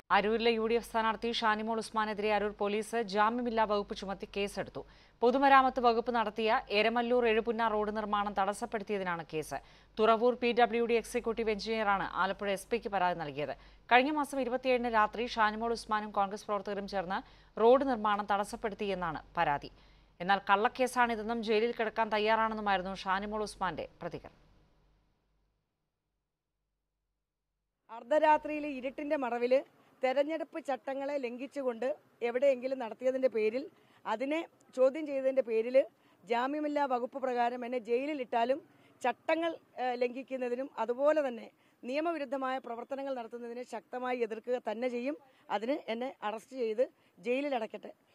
അരൂരിലെ U D F സ്ഥാനാർത്ഥി Shanimol ഉസ്മാനെതിരെ Aroor police ജാമ്യമില്ലാ വകുപ്പ് ചുമത്തി കേസെടുത്തു പൊതുമരാമത്ത് വകുപ്പ് നടത്തിയ എരമല്ലൂർ എഴുപുന്ന റോഡ് നിർമ്മാണം തടസ്സപ്പെടുത്തിയതിനാണ് case Thuravoor P W D executive എഞ്ചിനീയറാണ് ആലപ്പുഴ എസ് പിക്ക് പരാതി നൽകിയത് കഴിഞ്ഞ മാസം ഇരുപത്തിയേഴിന് രാത്രി ഷാനിമോൾ ഉസ്മാനും കോൺഗ്രസ് പ്രവർത്തകരും ചേർന്ന് റോഡ് നിർമ്മാണം തടസ്സപ്പെടുത്തിയെന്നാണ് പരാതി എന്നാൽ കള്ളക്കേസാണിതെന്നും ജയിലിൽ കിടക്കാൻ തയ്യാറാണെന്നുമായിരുന്നു ഷാനിമോൾ ഉസ്മാന്റെ പ്രതികരണം അർദ്ധരാത്രിയിൽ ഇരുട്ടിന്റെ മറവിൽ തെരഞ്ഞെടുപ്പ് ചട്ടങ്ങളെ ലംഘിച്ചുകൊണ്ട് എവിടെയെങ്കിലും നടത്തിയതിന്റെ പേരിൽ അതിനെ ചോദ്യം ചെയ്തതിന്റെ പേരിൽ ജാമ്യമില്ലാ വകുപ്പ് പ്രകാരം എന്നെ ജയിലിലിട്ടാലും ചട്ടങ്ങൾ ഏഹ്, ലംഘിക്കുന്നതിനും അതുപോലെ തന്നെ നിയമവിരുദ്ധമായ പ്രവർത്തനങ്ങൾ നടത്തുന്നതിനെ ശക്തമായി എതിർക്കുക തന്നെ ചെയ്യും അതിന് എന്നെ അറസ്റ്റ് ചെയ്ത് ജയിലിൽ അടയ്ക്കട്ടെ